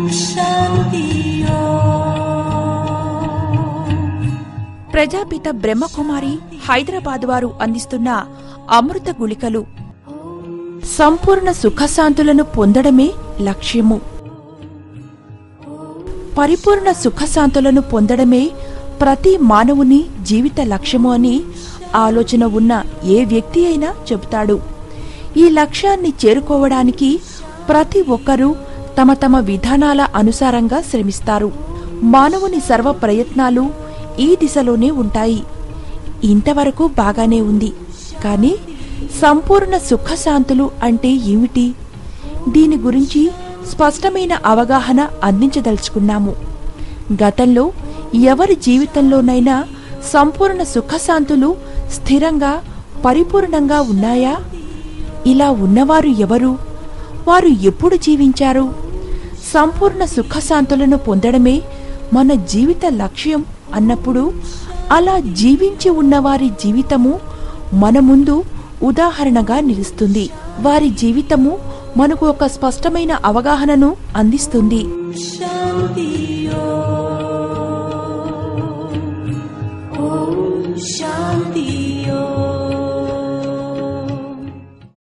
शान्ति ప్రజాపిత బ్రహ్మకుమారి హైదరాబాద్ వారు అందిస్తున్న అమృత గుళికలు సంపూర్ణ సుఖశాంతులను పొందడమే లక్ష్యము పరిపూర్ణ సుఖశాంతులను పొందడమే ప్రతి మానవుని జీవిత లక్ష్యము అని ఆలోచన ఉన్న ఏ వ్యక్తి అయినా చెబుతాడు ఈ లక్ష్యాన్ని చేరుకోవడానికి ప్రతి ఒక్కరూ తమ తమ విధానాల అనుసారంగా శ్రమిస్తారు మానవుని సర్వ ప్రయత్నాలు ఈ దిశలోనే ఉంటాయి ఇంతవరకు బాగానే ఉంది కానీ సంపూర్ణ సుఖశాంతులు అంటే ఏమిటి దీని గురించి స్పష్టమైన అవగాహన అందించదలుచుకున్నాము గతంలో ఎవరి జీవితంలోనైనా సంపూర్ణ సుఖశాంతులు స్థిరంగా పరిపూర్ణంగా ఉన్నాయా ఇలా ఉన్నవారు ఎవరు వారు ఎప్పుడు జీవించారు సంపూర్ణ సుఖశాంతులను పొందడమే మన జీవిత లక్ష్యం అన్నప్పుడు అలా జీవించి ఉన్నవారి జీవితము మన ముందు ఉదాహరణగా నిలుస్తుంది వారి జీవితము మనకు ఒక స్పష్టమైన అవగాహనను అందిస్తుంది शान्ति